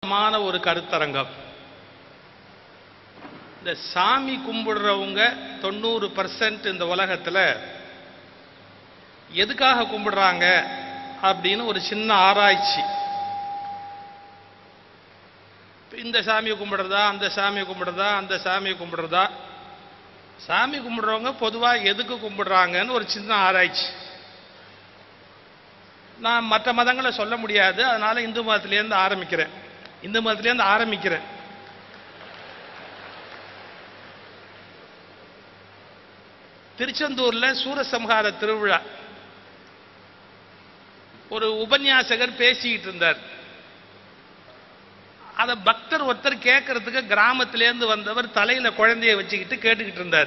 மான ஒரு கருத்தரங்கம் இந்த சாமி கும்பிடுறவங்க தொண்ணூறு பர்சன்ட் இந்த உலகத்துல எதுக்காக கும்பிடுறாங்க அப்படின்னு ஒரு சின்ன ஆராய்ச்சி இந்த சாமியை கும்பிடுறதா அந்த சாமியை கும்பிடுறதா அந்த சாமியை கும்பிடுறதா சாமி கும்பிடுறவங்க பொதுவா எதுக்கு கும்பிடுறாங்கன்னு ஒரு சின்ன ஆராய்ச்சி நான் மற்ற மதங்களை சொல்ல முடியாது அதனால இந்து மதத்திலேருந்து ஆரம்பிக்கிறேன் இந்து மதத்திலேருந்து ஆரம்பிக்கிறேன் திருச்செந்தூர்ல சூரசம்ஹார திருவிழா ஒரு உபன்யாசகர் பேசிக்கிட்டு இருந்தார் அத பக்தர் ஒருத்தர் கேட்கறதுக்கு கிராமத்திலேருந்து வந்தவர் தலையில குழந்தைய வச்சுக்கிட்டு கேட்டுக்கிட்டு இருந்தார்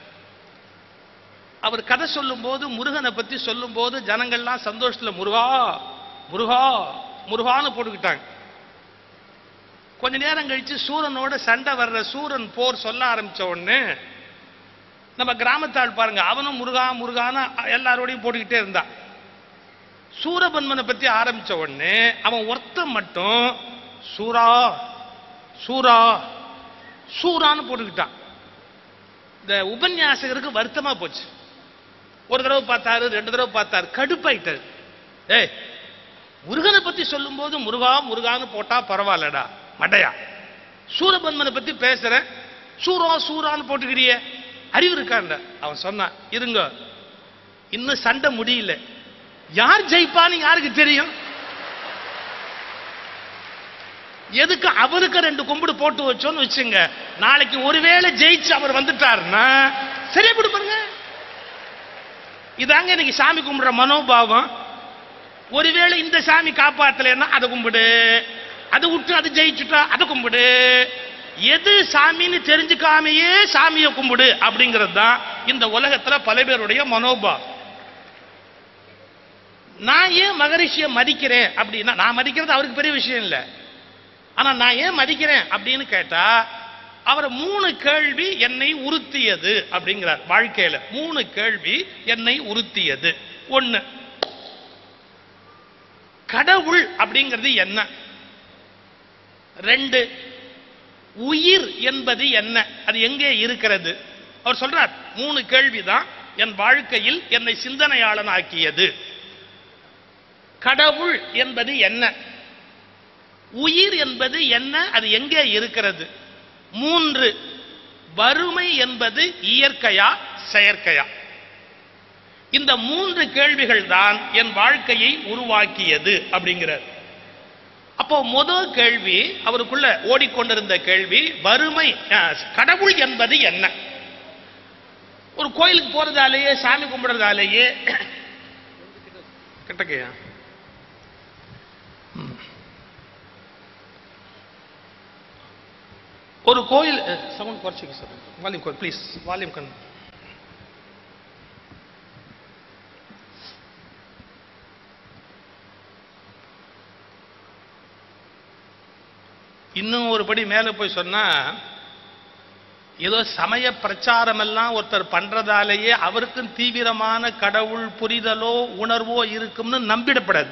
அவர் கதை சொல்லும்போது முருகனை பத்தி சொல்லும்போது ஜனங்கள்லாம் சந்தோஷத்துல முருகா முருகா முருகான்னு போட்டுக்கிட்டாங்க கொஞ்ச நேரம் கழிச்சு சூரனோட சண்டை வர்ற சூரன் போர் சொல்ல ஆரம்பிச்ச உடனே நம்ம கிராமத்தாள் பாருங்க அவனும் முருகா முருகான்னு எல்லாரோடையும் போட்டுக்கிட்டே இருந்தான் சூரபன்மனை பத்தி ஆரம்பிச்ச உடனே அவன் ஒருத்தன் மட்டும் சூரா சூரா சூரான்னு போட்டுக்கிட்டான் இந்த உபன்யாசகருக்கு வருத்தமா போச்சு ஒரு தடவை பார்த்தாரு ரெண்டு தடவை பார்த்தாரு கடுப்பாயிட்டாரு ஏய் முருகனை பத்தி சொல்லும்போது முருகா முருகான்னு போட்டா பரவாயில்லடா மடையா சூரபன்மனை பத்தி பேசுறேன் சூரா சூரான்னு போட்டுக்கிறியே அறிவு இருக்காண்ட அவன் சொன்னான் இருங்க இன்னும் சண்டை முடியல யார் ஜெயிப்பான்னு யாருக்கு தெரியும் எதுக்கு அவருக்கு ரெண்டு கும்பிடு போட்டு வச்சோன்னு வச்சுங்க நாளைக்கு ஒருவேளை ஜெயிச்சு அவர் வந்துட்டாருன்னா சரியா கொடுப்பாருங்க இதாங்க இன்னைக்கு சாமி கும்பிடுற மனோபாவம் ஒருவேளை இந்த சாமி காப்பாத்தலைன்னா அதை கும்பிடு அதை விட்டு அது ஜெயிச்சுட்டா அதை கும்பிடு எது சாமின்னு தெரிஞ்சுக்காமையே சாமியை கும்பிடு அப்படிங்கிறது தான் இந்த உலகத்துல பல பேருடைய மனோபாவம் நான் ஏன் மகரிஷியை மதிக்கிறேன் அப்படின்னா நான் மதிக்கிறது அவருக்கு பெரிய விஷயம் இல்லை ஆனா நான் ஏன் மதிக்கிறேன் அப்படின்னு கேட்டா அவர் மூணு கேள்வி என்னை உறுத்தியது அப்படிங்கிறார் வாழ்க்கையில மூணு கேள்வி என்னை உறுத்தியது ஒண்ணு கடவுள் அப்படிங்கிறது என்ன ரெண்டு உயிர் என்பது என்ன அது எங்கே இருக்கிறது அவர் சொல்றார் மூணு கேள்விதான் என் வாழ்க்கையில் என்னை சிந்தனையாளன் ஆக்கியது கடவுள் என்பது என்ன உயிர் என்பது என்ன அது எங்கே இருக்கிறது மூன்று வறுமை என்பது இயற்கையா செயற்கையா இந்த மூன்று கேள்விகள் தான் என் வாழ்க்கையை உருவாக்கியது அப்படிங்கிறார் அப்போ முதல் கேள்வி அவருக்குள்ள ஓடிக்கொண்டிருந்த கேள்வி வறுமை அஹ், கடவுள் என்பது என்ன ஒரு கோயிலுக்கு போறதாலேயே சாமி கும்பிடுறதாலேயே கிட்டக்கையா ஒரு கோயில் சவுண்ட் குறைச்சிக்க சார் வால்யூம் ப்ளீஸ் வால்யூம் கண் இன்னும் ஒரு படி மேலே போய் சொன்னா ஏதோ சமய பிரச்சாரம் எல்லாம் ஒருத்தர் பண்றதாலேயே அவருக்கும் தீவிரமான கடவுள் புரிதலோ உணர்வோ இருக்கும்னு நம்பிடப்படாது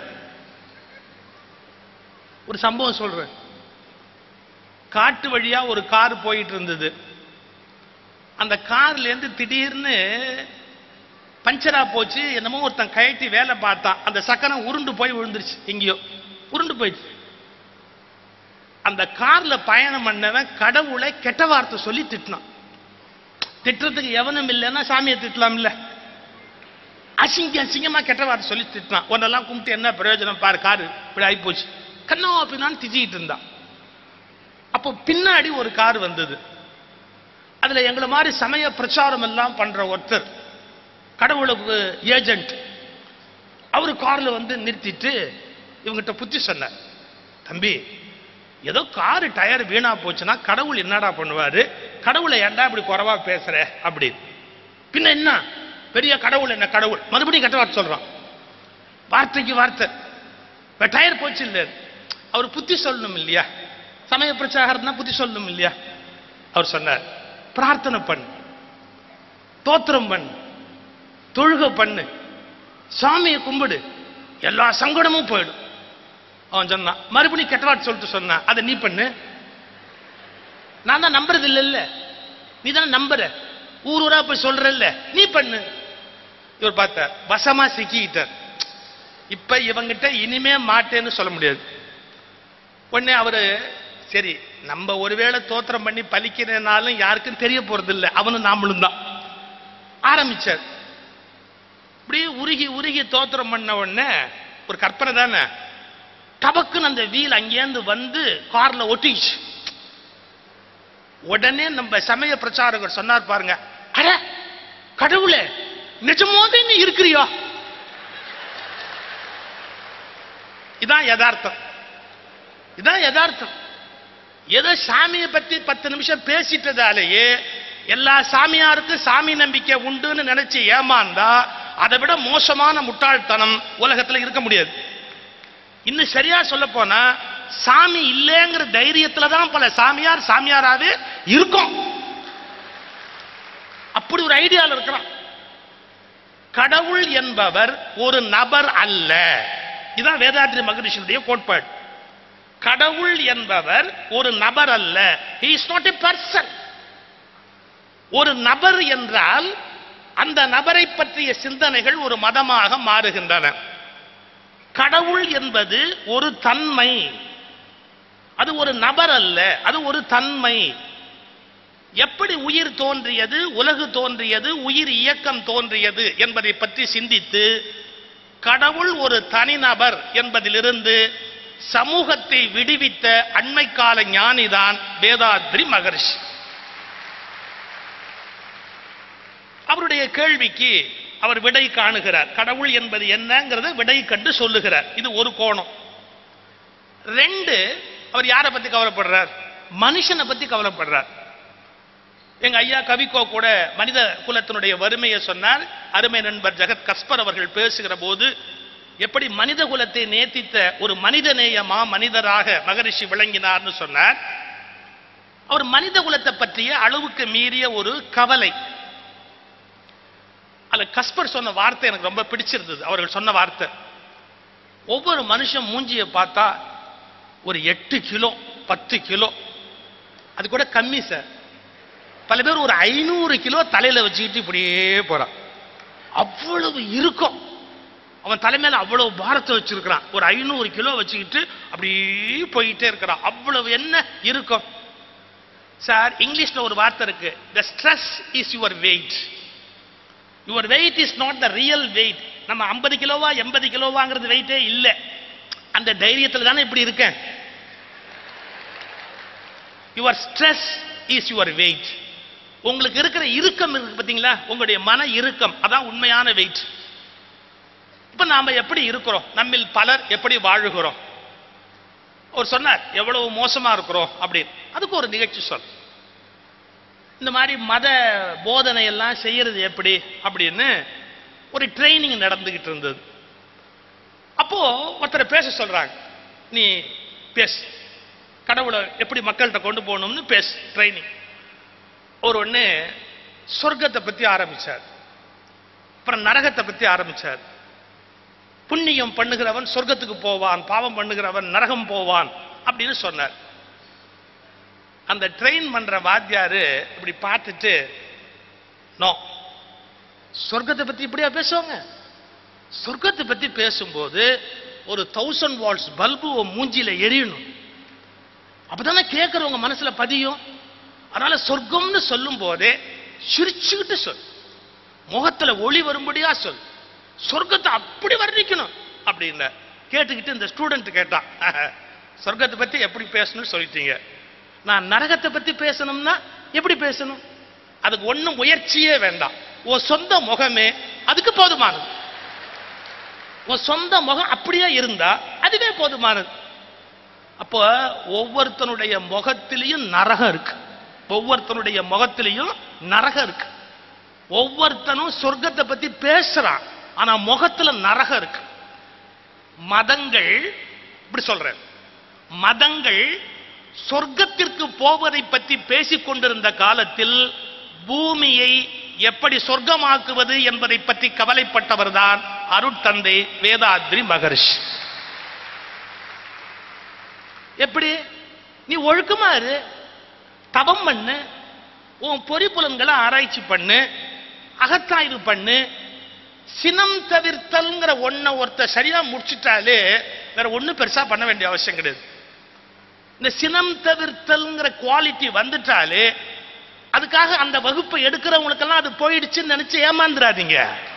ஒரு சம்பவம் சொல்றேன் காட்டு வழியா ஒரு கார் போயிட்டு இருந்தது அந்த கார்ல இருந்து திடீர்னு பஞ்சரா போச்சு என்னமோ ஒருத்தன் கயட்டி வேலை பார்த்தான் அந்த சக்கரம் உருண்டு போய் விழுந்துருச்சு எங்கேயோ உருண்டு போயிடுச்சு அந்த கார்ல பயணம் பண்ணவன் கடவுளை கெட்ட வார்த்தை சொல்லி திட்டினான் திட்டுறதுக்கு எவனும் இல்லைன்னா சாமியை திட்டலாம் இல்ல அசிங்க அசிங்கமா கெட்ட வார்த்தை சொல்லி திட்டினான் உன்னெல்லாம் கும்பிட்டு என்ன பிரயோஜனம் பாரு காரு இப்படி ஆகி போச்சு கண்ணா அப்படின்னான்னு திட்டிட்டு இருந்தான் அப்போ பின்னாடி ஒரு கார் வந்தது அதுல எங்களை மாதிரி சமய பிரச்சாரம் எல்லாம் பண்ற ஒருத்தர் கடவுளுக்கு ஏஜென்ட் அவரு கார்ல வந்து நிறுத்திட்டு இவங்கிட்ட புத்தி சொன்னார் தம்பி ஏதோ காரு டயர் வீணா போச்சுன்னா கடவுள் என்னடா பண்ணுவாரு கடவுளை ஏன்டா இப்படி குறைவா பேசுற அப்படி பின்ன என்ன பெரிய கடவுள் என்ன கடவுள் மறுபடியும் கெட்ட வார்த்தை சொல்றான் வார்த்தைக்கு வார்த்தை இப்ப டயர் போச்சு இல்ல அவர் புத்தி சொல்லணும் இல்லையா சமய பிரச்சாரம்னா புத்தி சொல்லணும் இல்லையா அவர் சொன்னார் பிரார்த்தனை பண்ணு தோத்திரம் பண்ணு தொழுக பண்ணு சாமியை கும்பிடு எல்லா சங்கடமும் போயிடும் அவன் சொன்னான் மறுபடியும் கெட்ட வார்த்தை சொல்லிட்டு சொன்னான் அதை நீ பண்ணு நான் தான் நம்புறது இல்ல நீ தான் நம்புற ஊர் ஊரா போய் சொல்றல்ல நீ பண்ணு இவர் பார்த்தார் வசமா சிக்கிட்டார் இப்ப இவங்கிட்ட இனிமே மாட்டேன்னு சொல்ல முடியாது உடனே அவரு சரி நம்ம ஒருவேளை தோத்திரம் பண்ணி பலிக்கிறனாலும் யாருக்கும் தெரிய போறது இல்ல அவனும் நாமளும் தான் ஆரம்பிச்சார் இப்படியே உருகி உருகி தோத்திரம் பண்ண உடனே ஒரு கற்பனை தானே டபக்குன்னு அந்த வீல் அங்கேருந்து வந்து கார்ல ஒட்டிச்சு உடனே நம்ம சமய பிரச்சாரகர் சொன்னார் பாருங்க அட கடவுளே நிஜமாவே நீ இருக்கிறியா இதான் யதார்த்தம் இதான் யதார்த்தம் ஏதோ சாமியை பத்தி பத்து நிமிஷம் பேசிட்டதாலேயே எல்லா சாமியாருக்கும் சாமி நம்பிக்கை உண்டுன்னு நினைச்சு ஏமாந்தா அதை விட மோசமான முட்டாள்தனம் உலகத்துல இருக்க முடியாது இன்னும் சரியா சொல்ல போனா சாமி இல்லைங்கிற தைரியத்துல தான் பல சாமியார் சாமியாராவே இருக்கும் அப்படி ஒரு ஐடியால இருக்கிறான் கடவுள் என்பவர் ஒரு நபர் அல்ல இதான் வேதாத்ரி மகரிஷியுடைய கோட்பாடு கடவுள் என்பவர் ஒரு நபர் அல்ல he is not a person ஒரு நபர் என்றால் அந்த நபரை பற்றிய சிந்தனைகள் ஒரு மதமாக மாறுகின்றன கடவுள் என்பது ஒரு தன்மை அது ஒரு நபர் அல்ல அது ஒரு தன்மை எப்படி உயிர் தோன்றியது உலகு தோன்றியது உயிர் இயக்கம் தோன்றியது என்பதை பற்றி சிந்தித்து கடவுள் ஒரு தனிநபர் என்பதிலிருந்து சமூகத்தை விடுவித்த அண்மை கால ஞானிதான் வேதாத்ரி மகர்ஷி அவருடைய கேள்விக்கு அவர் விடை காணுகிறார் கடவுள் என்பது என்னங்கிறத விடை கண்டு சொல்லுகிறார் இது ஒரு கோணம் ரெண்டு அவர் யாரை பத்தி கவலைப்படுறார் மனுஷனை பத்தி கவலைப்படுறார் எங்க ஐயா கவிக்கோ கூட மனித குலத்தினுடைய வறுமையை சொன்னார் அருமை நண்பர் ஜெகத் கஸ்பர் அவர்கள் பேசுகிற போது எப்படி மனித குலத்தை நேசித்த ஒரு மனிதநேயமா மனிதராக மகரிஷி விளங்கினார்னு சொன்னார் அவர் மனித குலத்தை பற்றிய அளவுக்கு மீறிய ஒரு கவலை அதுல கஸ்பர் சொன்ன வார்த்தை எனக்கு ரொம்ப பிடிச்சிருந்தது அவர்கள் சொன்ன வார்த்தை ஒவ்வொரு மனுஷன் மூஞ்சியை பார்த்தா ஒரு எட்டு கிலோ பத்து கிலோ அது கூட கம்மி சார் பல பேர் ஒரு ஐநூறு கிலோ தலையில வச்சுக்கிட்டு இப்படியே போறான் அவ்வளவு இருக்கும் அவன் தலைமையில அவ்வளவு பாரத்தை வச்சிருக்கிறான் ஒரு ஐநூறு கிலோ வச்சுக்கிட்டு அப்படியே போயிட்டே இருக்கிறான் அவ்வளவு என்ன இருக்கும் சார் இங்கிலீஷ்ல ஒரு வார்த்தை இருக்கு the stress is your weight your weight is not the real weight நம்ம ஐம்பது கிலோவா எண்பது கிலோவாங்கிறது வெயிட்டே இல்லை அந்த தைரியத்தில் தானே இப்படி இருக்கேன் your stress is your weight உங்களுக்கு இருக்கிற இறுக்கம் இருக்கு பார்த்தீங்களா உங்களுடைய மன இறுக்கம் அதான் உண்மையான வெயிட் இப்ப நாம எப்படி இருக்கிறோம் நம்மில் பலர் எப்படி வாழுகிறோம் அவர் சொன்னார் எவ்வளவு மோசமா இருக்கிறோம் அப்படின்னு அதுக்கு ஒரு நிகழ்ச்சி சொல் இந்த மாதிரி மத போதனை எல்லாம் செய்யறது எப்படி அப்படின்னு ஒரு ட்ரைனிங் நடந்துகிட்டு இருந்தது அப்போ ஒருத்தரை பேச சொல்றாங்க நீ பேசு கடவுளை எப்படி மக்கள்கிட்ட கொண்டு போகணும்னு பேசு ட்ரைனிங் ஒரு ஒன்று சொர்க்கத்தை பத்தி ஆரம்பிச்சார் அப்புறம் நரகத்தை பத்தி ஆரம்பிச்சார் புண்ணியம் பண்ணுகிறவன் சொர்க்கத்துக்கு போவான் பாவம் பண்ணுகிறவன் நரகம் போவான் அப்படின்னு சொன்னார் அந்த ட்ரெயின் பண்ற வாத்தியாரு இப்படி பார்த்துட்டு நோ சொர்க்கத்தை பத்தி இப்படியா பேசுவாங்க சொர்க்கத்தை பத்தி பேசும்போது ஒரு தௌசண்ட் வாட்ஸ் பல்பு மூஞ்சில எரியணும் அப்பதானே கேட்கறவங்க மனசுல பதியும் அதனால சொர்க்கம்னு சொல்லும் போதே சிரிச்சுக்கிட்டு சொல் முகத்துல ஒளி வரும்படியா சொல் சொர்க்கத்தை அப்படி வர்ணிக்கணும் அப்படின்னு கேட்டுக்கிட்டு இந்த ஸ்டூடெண்ட் கேட்டான் சொர்க்கத்தை பத்தி எப்படி பேசணும்னு சொல்லிட்டீங்க நான் நரகத்தை பத்தி பேசணும்னா எப்படி பேசணும் அதுக்கு ஒண்ணும் முயற்சியே வேண்டாம் உன் சொந்த முகமே அதுக்கு போதுமானது உன் சொந்த முகம் அப்படியே இருந்தா அதுவே போதுமானது அப்போ ஒவ்வொருத்தனுடைய முகத்திலையும் நரகம் இருக்கு ஒவ்வொருத்தனுடைய முகத்திலையும் நரகம் இருக்கு ஒவ்வொருத்தனும் சொர்க்கத்தை பத்தி பேசுறான் ஆனா முகத்துல நரகம் இருக்கு மதங்கள் இப்படி சொல்றேன் மதங்கள் சொர்க்கத்திற்கு போவதை பற்றி பேசிக் கொண்டிருந்த காலத்தில் பூமியை எப்படி சொர்க்கமாக்குவது என்பதை பற்றி கவலைப்பட்டவர்தான் அருட்தந்தை வேதாத்ரி மகர்ஷி எப்படி நீ ஒழுக்கமா இரு தபம் பண்ணு உன் பொறிப்புலன்களை ஆராய்ச்சி பண்ணு அகத்தாய்வு பண்ணு சினம் தவிர்த்தல்ங்கிற ஒன்ன ஒருத்த சரியா முடிச்சிட்டாலே வேற ஒண்ணும் பெருசா பண்ண வேண்டிய அவசியம் கிடையாது இந்த சினம் தவிர்த்தல்ங்கிற குவாலிட்டி வந்துட்டாலே அதுக்காக அந்த வகுப்பை எடுக்கிறவங்களுக்கெல்லாம் அது போயிடுச்சுன்னு நினைச்சு ஏமாந்துடாதீங்க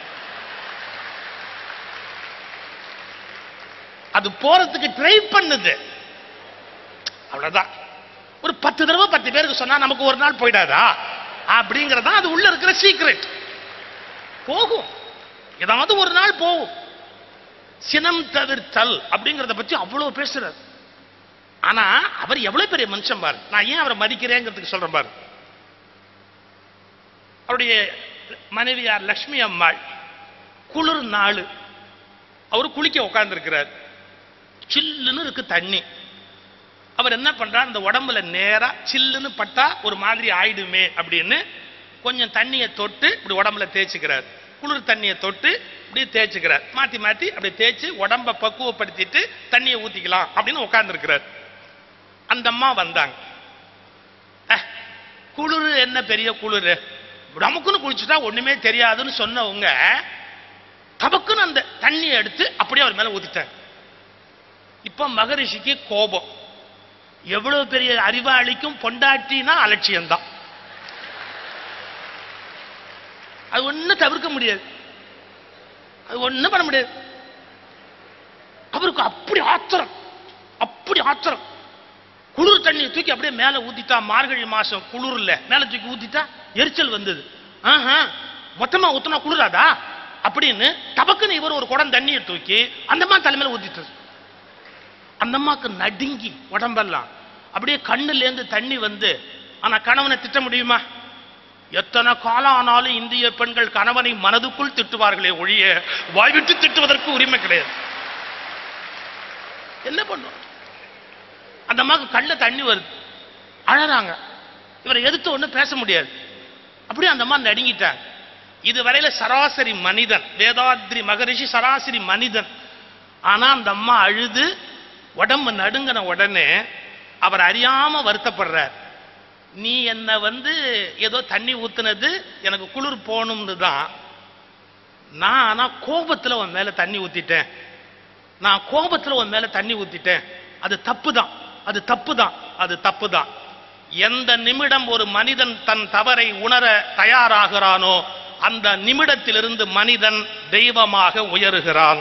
அது போறதுக்கு ட்ரை பண்ணுது அவ்வளவுதான் ஒரு பத்து தடவை பத்து பேருக்கு சொன்னா நமக்கு ஒரு நாள் போயிடாதா அப்படிங்கறதா அது உள்ள இருக்கிற சீக்ரெட் போகும் ஏதாவது ஒரு நாள் போகும் சினம் தவிர்த்தல் அப்படிங்கறத பத்தி அவ்வளவு பேசுறாரு ஆனா அவர் எவ்வளவு பெரிய மனுஷன் பாரு நான் ஏன் அவரை மதிக்கிறேங்கிறதுக்கு சொல்றேன் பாரு அவருடைய மனைவியார் லட்சுமி அம்மாள் குளிர் நாள் அவர் குளிக்க உட்கார்ந்துருக்கிறார் சில்லுன்னு இருக்கு தண்ணி அவர் என்ன பண்றார் இந்த உடம்புல நேரா சில்லுன்னு பட்டா ஒரு மாதிரி ஆயிடுமே அப்படின்னு கொஞ்சம் தண்ணியை தொட்டு இப்படி உடம்புல தேய்ச்சிக்கிறார் குளிர் தண்ணியை தொட்டு இப்படி தேய்ச்சிக்கிறார் மாத்தி மாத்தி அப்படி தேய்ச்சி உடம்ப பக்குவப்படுத்திட்டு தண்ணியை ஊத்திக்கலாம் அப்படின்னு உட்கார்ந்துருக்கிறார் அந்த அம்மா வந்தாங்க அஹ், குளிர் என்ன பெரிய குளிர் நமக்குன்னு குளிச்சுட்டா ஒண்ணுமே தெரியாதுன்னு சொன்னவங்க தபக்குன்னு அந்த தண்ணியை எடுத்து அப்படியே அவர் மேல ஊத்திட்டாங்க இப்ப மகரிஷிக்கு கோபம் எவ்வளவு பெரிய அறிவாளிக்கும் பொண்டாட்டினா அலட்சியம்தான் அது ஒண்ணும் தவிர்க்க முடியாது அது ஒண்ணும் பண்ண முடியாது அவருக்கு அப்படி ஆத்திரம் அப்படி ஆத்திரம் குளிர் தண்ணியை தூக்கி அப்படியே மேல ஊத்திட்டா மார்கழி மாசம் குளிர்ல மேல தூக்கி ஊத்திட்டா எரிச்சல் வந்தது ஆஹா மொத்தமா ஊத்துனா குளிராதா அப்படின்னு டபக்குன்னு இவர் ஒரு குடம் தண்ணியை தூக்கி அந்த அம்மா தலைமையில ஊத்திட்டாரு அந்த அம்மாக்கு நடுங்கி உடம்பெல்லாம் அப்படியே கண்ணுல இருந்து தண்ணி வந்து ஆனா கணவனை திட்ட முடியுமா எத்தனை காலம் ஆனாலும் இந்திய பெண்கள் கணவனை மனதுக்குள் திட்டுவார்களே ஒழிய வாய்விட்டு திட்டுவதற்கு உரிமை கிடையாது என்ன பண்ணுவோம் அந்த அம்மாவுக்கு கண்ணுல தண்ணி வருது அழறாங்க இவரை எதிர்த்து ஒண்ணும் பேச முடியாது அப்படியே அந்த அம்மா நடுங்கிட்டாங்க இதுவரையில சராசரி மனிதன் வேதாத்ரி மகரிஷி சராசரி மனிதன் ஆனா அந்த அம்மா அழுது உடம்பு நடுங்கின உடனே அவர் அறியாம வருத்தப்படுறார் நீ என்ன வந்து ஏதோ தண்ணி ஊத்துனது எனக்கு குளிர் போகணும்னு தான் நான் ஆனா கோபத்துல உன் மேல தண்ணி ஊத்திட்டேன் நான் கோபத்துல உன் மேல தண்ணி ஊத்திட்டேன் அது தப்பு தான் அது தப்பு தான் அது தப்பு தான் எந்த நிமிடம் ஒரு மனிதன் தன் தவறை உணர தயாராகிறானோ அந்த நிமிடத்திலிருந்து மனிதன் தெய்வமாக உயருகிறான்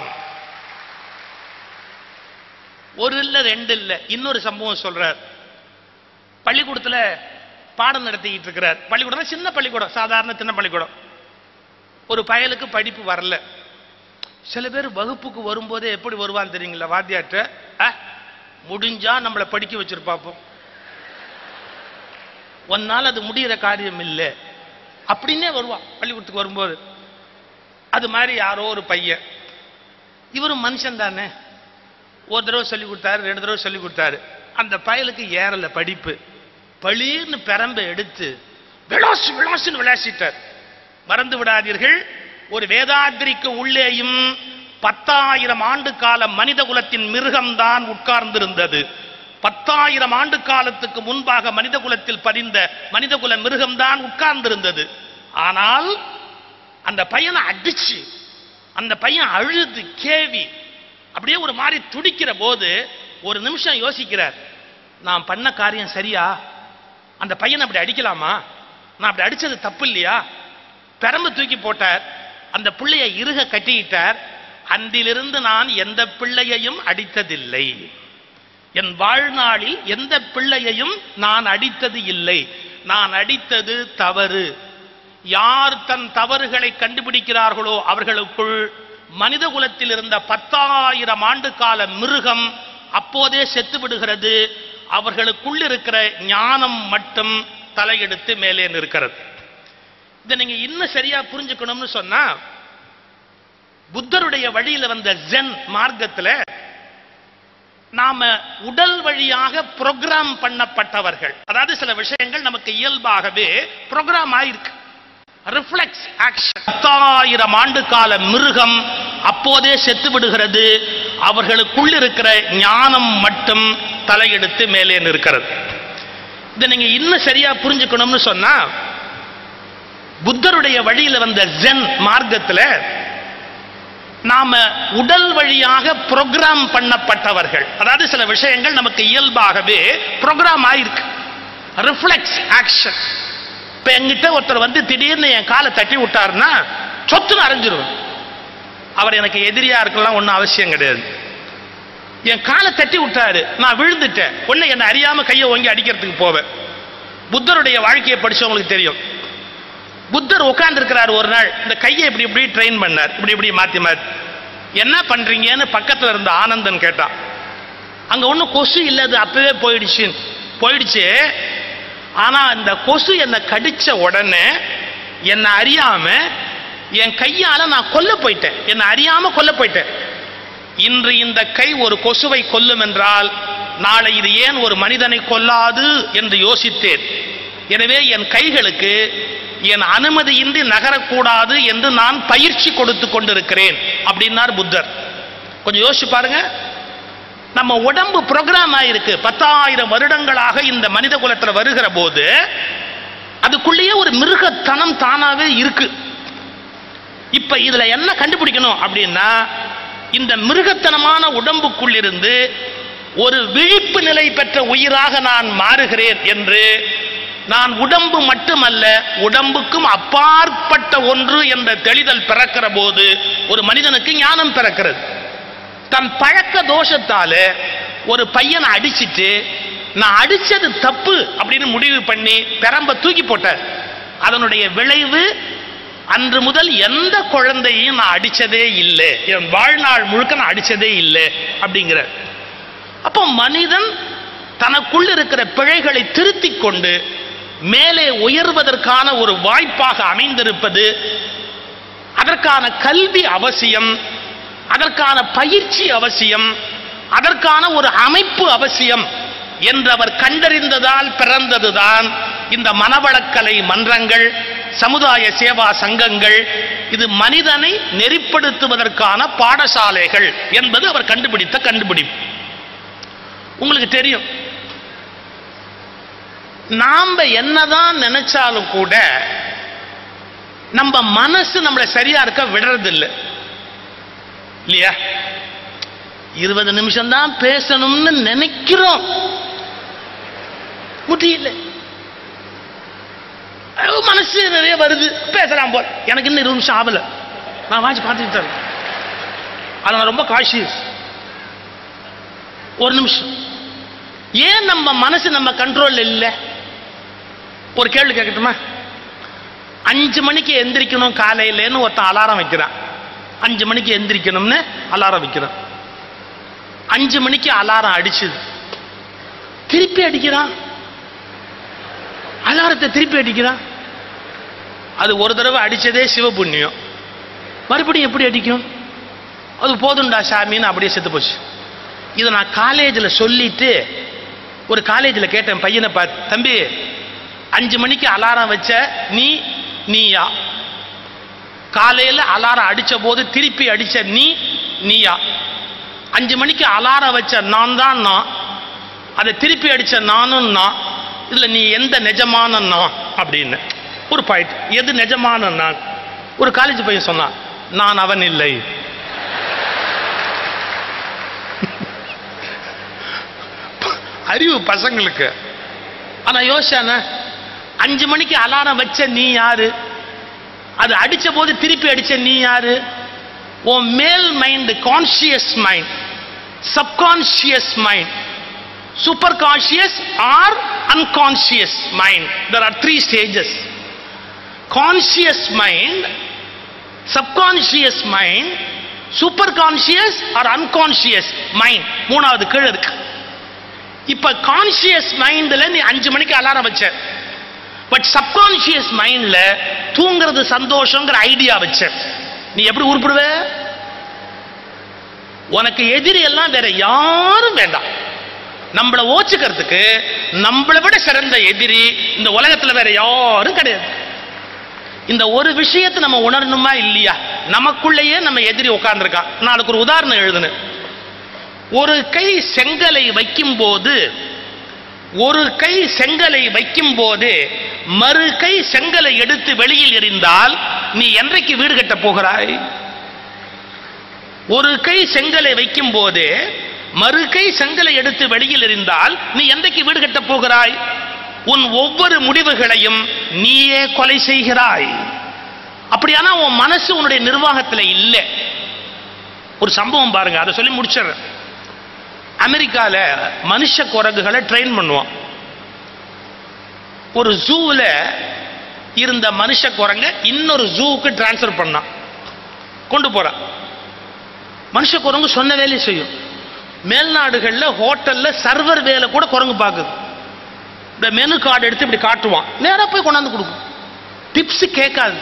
ஒரு இல்ல ரெண்டு இல்ல இன்னொரு சம்பவம் சொல்றார் பள்ளிக்கூடத்துல பாடம் நடத்திக்கிட்டு இருக்கிறார் பள்ளிக்கூடம் சின்ன பள்ளிக்கூடம் சாதாரண சின்ன பள்ளிக்கூடம் ஒரு பயலுக்கு படிப்பு வரல சில பேர் வகுப்புக்கு வரும்போதே எப்படி வருவான் தெரியுங்களா வாத்தியாட்ட அஹ், முடிஞ்சா நம்மளை படிக்க வச்சிருப்பாப்போம் ஒன்னால் அது முடிகிற காரியம் இல்லை அப்படின்னே வருவான் பள்ளிக்கூடத்துக்கு வரும்போது அது மாதிரி யாரோ ஒரு பையன் இவரும் மனுஷன் தானே ஒரு தடவை சொல்லி கொடுத்தாரு ரெண்டு தடவை சொல்லி கொடுத்தாரு அந்த பயலுக்கு ஏறல படிப்பு பளீர்னு பெரம்பை எடுத்து விளாசு விளாசுன்னு விளாசிட்டார் மறந்து விடாதீர்கள் ஒரு வேதாத்திரிக்கு உள்ளேயும் பத்தாயிரம் ஆண்டு கால மனித குலத்தின் மிருகம்தான் உட்கார்ந்திருந்தது பத்தாயிரம் ஆண்டு காலத்துக்கு முன்பாக மனித குலத்தில் பதிந்த மனித குல மிருகம்தான் உட்கார்ந்திருந்தது ஆனால் அந்த பையனை அடிச்சு அந்த பையன் அழுது கேவி அப்படியே ஒரு மாதிரி துடிக்கிற போது ஒரு நிமிஷம் யோசிக்கிறார் நான் பண்ண காரியம் சரியா அந்த பையனை அப்படி அடிக்கலாமா நான் அப்படி அடிச்சது தப்பு இல்லையா பெரம்பு தூக்கி போட்டார் அந்த பிள்ளையை இறுக கட்டிக்கிட்டார் அன்றிலிருந்து நான் எந்த பிள்ளையையும் அடித்ததில்லை என் வாழ்நாளில் எந்த பிள்ளையையும் நான் அடித்தது இல்லை நான் அடித்தது தவறு யார் தன் தவறுகளை கண்டுபிடிக்கிறார்களோ அவர்களுக்குள் மனித குலத்தில் இருந்த பத்தாயிரம் ஆண்டு கால மிருகம் அப்போதே செத்து விடுகிறது அவர்களுக்குள் இருக்கிற ஞானம் மட்டும் தலையெடுத்து மேலே நிற்கிறது இதை நீங்க இன்னும் சரியா புரிஞ்சுக்கணும்னு சொன்னா புத்தருடைய வழியில வந்த ஜென் மார்க்கத்துல நாம உடல் வழியாக புரோகிராம் பண்ணப்பட்டவர்கள் அதாவது சில விஷயங்கள் நமக்கு இயல்பாகவே புரோகிராம் ஆயிருக்கு ரிஃப்ளெக்ஸ் ஆக்ஷன் பத்தாயிரம் ஆண்டு கால மிருகம் அப்போதே செத்து விடுகிறது அவர்களுக்குள் இருக்கிற ஞானம் மட்டும் தலையெடுத்து மேலே நிற்கிறது இதை நீங்க இன்னும் சரியா புரிஞ்சுக்கணும்னு சொன்னா புத்தருடைய வழியில வந்த ஜென் மார்க்கத்துல நாம உடல் வழியாக புரோகிராம் பண்ணப்பட்டவர்கள் அதாவது சில விஷயங்கள் நமக்கு இயல்பாகவே புரோகிராம் ஆயிருக்கு ரிஃப்ளெக்ஸ் ஆக்ஷன் இப்ப என்கிட்ட ஒருத்தர் வந்து திடீர்னு என் காலை தட்டி விட்டாருன்னா சொத்துன்னு அரைஞ்சிருவேன் அவர் எனக்கு எதிரியா இருக்கலாம் ஒன்றும் அவசியம் கிடையாது என் காலை தட்டி விட்டாரு நான் விழுந்துட்டேன் ஒன்னு என்னை அறியாம கையை ஓங்கி அடிக்கிறதுக்கு போவேன் புத்தருடைய வாழ்க்கையை படிச்சவங்களுக்கு தெரியும் புத்தர் உட்கார்ந்து இருக்கிறார் ஒரு நாள் இந்த கையை இப்படி இப்படி ட்ரெயின் பண்ணார் இப்படி இப்படி மாத்தி மாத்தி என்ன பண்றீங்கன்னு பக்கத்துல இருந்த ஆனந்தன் கேட்டான் அங்க ஒன்றும் கொசு இல்லை அது அப்பவே போயிடுச்சு போயிடுச்சு ஆனா இந்த கொசு என்னை கடிச்ச உடனே என்னை அறியாம என் கையால நான் கொல்ல போயிட்டேன் என்னை அறியாம கொல்ல போயிட்டேன் இன்று இந்த கை ஒரு கொசுவை கொல்லும் என்றால் நாளை இது ஏன் ஒரு மனிதனை கொல்லாது என்று யோசித்தேன் எனவே என் கைகளுக்கு என் அனுமதியின்றி நகரக்கூடாது என்று நான் பயிற்சி கொடுத்து கொண்டிருக்கிறேன் அப்படின்னார் புத்தர் கொஞ்சம் யோசிச்சு பாருங்க நம்ம உடம்பு புரோகிராம் ஆயிருக்கு பத்தாயிரம் வருடங்களாக இந்த மனித குலத்துல வருகிற போது அதுக்குள்ளேயே ஒரு மிருகத்தனம் தானாவே இருக்கு இப்ப இதுல என்ன கண்டுபிடிக்கணும் அப்படின்னா இந்த மிருகத்தனமான உடம்புக்குள்ளிருந்து ஒரு விழிப்பு நிலை பெற்ற உயிராக நான் மாறுகிறேன் என்று நான் உடம்பு மட்டுமல்ல உடம்புக்கும் அப்பாற்பட்ட ஒன்று என்ற தெளிதல் பிறக்கிற போது ஒரு மனிதனுக்கு ஞானம் பிறக்கிறது தன் பழக்க தோஷத்தால ஒரு பையனை அடிச்சிட்டு நான் அடிச்சது தப்பு அப்படின்னு முடிவு பண்ணி பெரம்ப தூக்கி போட்டார் அதனுடைய விளைவு அன்று முதல் எந்த குழந்தையும் நான் அடிச்சதே இல்லை என் வாழ்நாள் முழுக்க நான் அடிச்சதே இல்லை அப்படிங்கிற அப்போ மனிதன் தனக்குள் இருக்கிற பிழைகளை திருத்திக் கொண்டு மேலே உயர்வதற்கான ஒரு வாய்ப்பாக அமைந்திருப்பது அதற்கான கல்வி அவசியம் அதற்கான பயிற்சி அவசியம் அதற்கான ஒரு அமைப்பு அவசியம் என்று அவர் கண்டறிந்ததால் பிறந்ததுதான் இந்த மனவளக்கலை மன்றங்கள் சமுதாய சேவா சங்கங்கள் இது மனிதனை நெறிப்படுத்துவதற்கான பாடசாலைகள் என்பது அவர் கண்டுபிடித்த கண்டுபிடிப்பு உங்களுக்கு தெரியும் நாம என்னதான் நினைச்சாலும் கூட நம்ம மனசு நம்மளை சரியா இருக்க விடுறதில்லை இல்லையா இருபது நிமிஷம் தான் பேசணும்னு நினைக்கிறோம் முடியல ஐயோ, மனசு நிறைய வருது பேசலாம் போல் எனக்கு இன்னும் இருபது நிமிஷம் ஆகல நான் வாட்சி பார்த்துக்கிட்டு இருக்கேன் அதில் நான் ரொம்ப காஷியஸ் ஒரு நிமிஷம் ஏன் நம்ம மனசு நம்ம கண்ட்ரோல் இல்லை ஒரு கேள்வி கேட்கட்டுமா அஞ்சு மணிக்கு எந்திரிக்கணும் காலையிலேன்னு ஒருத்தன் அலாரம் வைக்கிறான் அஞ்சு மணிக்கு எந்திரிக்கணும்னு அலாரம் வைக்கிறான் அஞ்சு மணிக்கு அலாரம் அடிச்சுது திருப்பி அடிக்கிறான் அலாரத்தை திருப்பி அடிக்கிறான் அது ஒரு தடவை அடிச்சதே சிவபுண்ணியம் மறுபடியும் எப்படி அடிக்கும் அது போதும்டா சாமின்னு அப்படியே செத்து போச்சு இதை நான் காலேஜில் சொல்லிட்டு ஒரு காலேஜில் கேட்டேன் பையனை பார்த்து தம்பி அஞ்சு மணிக்கு அலாரம் வச்ச நீ நீயா காலையில் அலாரம் அடிச்ச போது திருப்பி அடிச்ச நீ நீயா அஞ்சு மணிக்கு அலாரம் வச்ச நான் தான் நான் அதை திருப்பி அடிச்ச நானும் நான் இதுல நீ எந்த நிஜமான நான் அப்படின்னு ஒரு பாயிண்ட் எது நிஜமான நான் ஒரு காலேஜ் பையன் சொன்னான் நான் அவன் இல்லை அறிவு பசங்களுக்கு ஆனா யோசிச்சானே அஞ்சு மணிக்கு அலாரம் வச்ச நீ யாரு அது அடிச்ச போது திருப்பி அடிச்ச நீ யாரு உன் மேல் mind conscious mind subconscious mind super conscious or unconscious mind there are three stages conscious mind subconscious mind super conscious or unconscious mind மூணாவது கீழே இருக்கு இப்ப கான்சியஸ் மைண்ட்ல நீ அஞ்சு மணிக்கு அலாரம் வச்ச பட் சப்கான்சியஸ் மைண்ட்ல தூங்குறது சந்தோஷங்கிற ஐடியா வச்ச நீ எப்படி உருப்பிடுவ உனக்கு எதிரி எல்லாம் வேற யாரும் வேண்டாம் நம்மள ஓச்சுக்கிறதுக்கு நம்மளை விட சிறந்த எதிரி இந்த உலகத்துல வேற யாரும் கிடையாது இந்த ஒரு விஷயத்தை நம்ம உணரணுமா இல்லையா நமக்குள்ளேயே நம்ம எதிரி உட்கார்ந்துருக்கான் நாளுக்கு ஒரு உதாரணம் எழுதுனேன் ஒரு கை செங்கலை வைக்கும் போது ஒரு கை செங்கலை வைக்கும் போது மறு கை செங்கலை எடுத்து வெளியில் எறிந்தால் நீ என்றைக்கு வீடு கட்டப் போகிறாய் ஒரு கை செங்கலை வைக்கும் போது மறு கை செங்கலை எடுத்து வெளியில் எறிந்தால் நீ என்றைக்கு வீடு கட்டப் போகிறாய் உன் ஒவ்வொரு முடிவுகளையும் நீயே கொலை செய்கிறாய் அப்படியானா உன் மனசு உன்னுடைய நிர்வாகத்தில் இல்லை ஒரு சம்பவம் பாருங்க அதை சொல்லி முடிச்சிடுறேன் அமெரிக்கால மனுஷ குரங்குகளை ட்ரெயின் பண்ணுவான் ஒரு ஜூவில் இருந்த மனுஷ குரங்க இன்னொரு ஜூவுக்கு டிரான்ஸ்ஃபர் பண்ணான் கொண்டு போறான் மனுஷ குரங்கு சொன்ன வேலையை செய்யும் மேல்நாடுகளில் ஹோட்டல்ல சர்வர் வேலை கூட குரங்கு பார்க்குது இந்த மெனு கார்டு எடுத்து இப்படி காட்டுவான் நேராக போய் கொண்டாந்து கொடுக்கும் டிப்ஸ் கேட்காது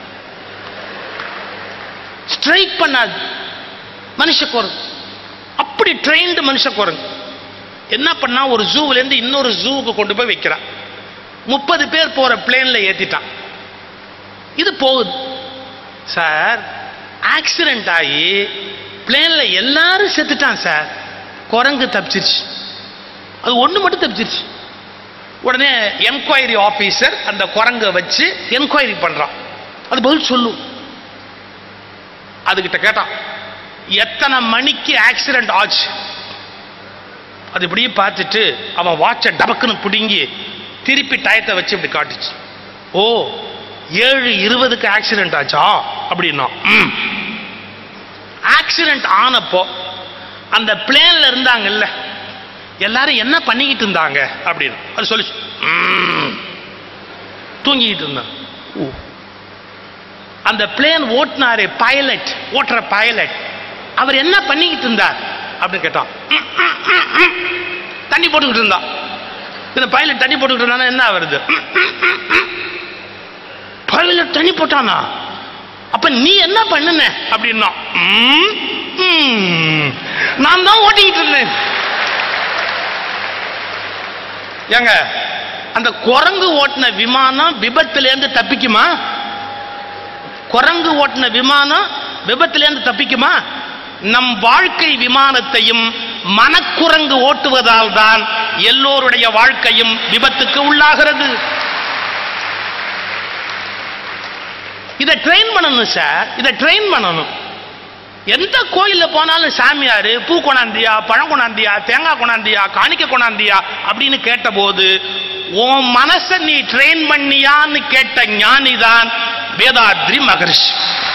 ஸ்ட்ரைக் பண்ணாது மனுஷ குரங்கு அப்படி ட்ரெயின்டு மனுஷ குரங்கு என்ன பண்ணா ஒரு ஜூல இருந்து இன்னொரு ஜூவுக்கு கொண்டு போய் வைக்கிறான் முப்பது பேர் போற பிளேன்ல ஏத்திட்டான் இது போகுது சார் ஆக்சிடென்ட் ஆகி பிளேன்ல எல்லாரும் செத்துட்டான் சார் குரங்கு தப்பிச்சிருச்சு அது ஒண்ணு மட்டும் தப்பிச்சிருச்சு உடனே என்கொயரி ஆபீசர் அந்த குரங்கை வச்சு என்கொயரி பண்றான் அது பதில் சொல்லும் அதுகிட்ட கேட்டான் எத்தனை மணிக்கு ஆக்சிடென்ட் ஆச்சு அது இப்படியே பார்த்துட்டு அவன் வாட்சை டபக்குன்னு பிடுங்கி திருப்பி டயத்தை வச்சு இப்படி காட்டுச்சு ஓ ஏழு இருபதுக்கு ஆக்சிடென்ட் ஆச்சா அப்படின்னா ஆக்சிடென்ட் ஆனப்போ அந்த பிளேன்ல இருந்தாங்கல்ல எல்லாரும் என்ன பண்ணிக்கிட்டு இருந்தாங்க அப்படின்னு அது சொல்லி தூங்கிக்கிட்டு இருந்தாங்க ஓ அந்த பிளேன் ஓட்டினாரு பைலட் ஓட்டுற பைலட் அவர் என்ன பண்ணிக்கிட்டு இருந்தார் அப்படின்னு கேட்டான் "ம், ம், ம், ம்." தண்ணி போட்டுக்கிட்டு இருந்தா இந்த பைலட் தண்ணி போட்டுக்கிட்டு இருந்தானா என்ன வருது பைலட் தண்ணி போட்டானா அப்ப நீ என்ன பண்ணுன அப்படின்னா "ம், ம், நான் தான் ஓட்டிக்கிட்டு இருந்தேன் ஏங்க அந்த குரங்கு ஓட்டின விமானம் விபத்துல இருந்து தப்பிக்குமா குரங்கு ஓட்டின விமானம் விபத்திலேருந்து தப்பிக்குமா நம் வாழ்க்கை விமானத்தையும் மனக்குரங்கு ஓட்டுவதால் தான் எல்லோருடைய வாழ்க்கையும் விபத்துக்கு உள்ளாகிறது இதை ட்ரெயின் பண்ணணும் சார் இதை ட்ரெயின் பண்ணணும் எந்த கோயில்ல போனாலும் சாமியாரு பூ கொண்டாந்தியா பழம் கொண்டாந்தியா தேங்காய் கொண்டாந்தியா காணிக்க கொண்டாந்தியா அப்படின்னு கேட்டபோது உன் மனசை நீ ட்ரெயின் பண்ணியான்னு கேட்ட ஞானிதான் வேதாத்ரி மகரிஷி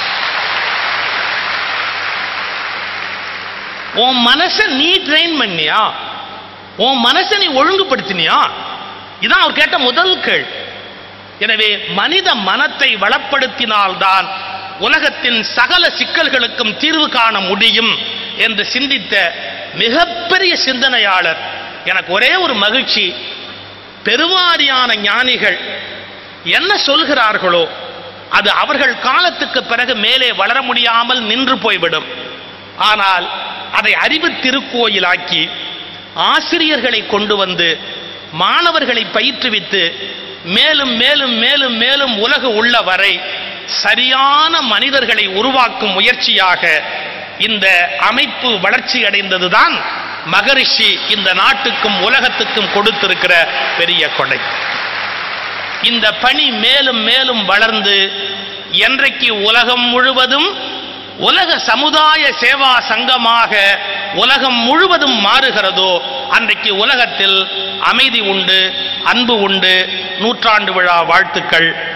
உன் மனசை நீ ட்ரெயின் பண்ணியா உன் மனசை நீ ஒழுங்குபடுத்தினியா இதான் அவர் கேட்ட முதல் கேள்வி எனவே மனித மனத்தை வளப்படுத்தினால்தான் உலகத்தின் சகல சிக்கல்களுக்கும் தீர்வு காண முடியும் என்று சிந்தித்த மிகப்பெரிய சிந்தனையாளர் எனக்கு ஒரே ஒரு மகிழ்ச்சி பெருவாரியான ஞானிகள் என்ன சொல்கிறார்களோ அது அவர்கள் காலத்துக்கு பிறகு மேலே வளர முடியாமல் நின்று போய்விடும் ஆனால் அதை அறிவு திருக்கோயிலாக்கி ஆசிரியர்களை கொண்டு வந்து மாணவர்களை பயிற்றுவித்து மேலும் மேலும் மேலும் மேலும் உலகு உள்ள வரை சரியான மனிதர்களை உருவாக்கும் முயற்சியாக இந்த அமைப்பு வளர்ச்சி அடைந்ததுதான் மகரிஷி இந்த நாட்டுக்கும் உலகத்துக்கும் கொடுத்திருக்கிற பெரிய கொடை இந்த பணி மேலும் மேலும் வளர்ந்து என்றைக்கு உலகம் முழுவதும் உலக சமுதாய சேவா சங்கமாக உலகம் முழுவதும் மாறுகிறதோ அன்றைக்கு உலகத்தில் அமைதி உண்டு அன்பு உண்டு நூற்றாண்டு விழா வாழ்த்துக்கள்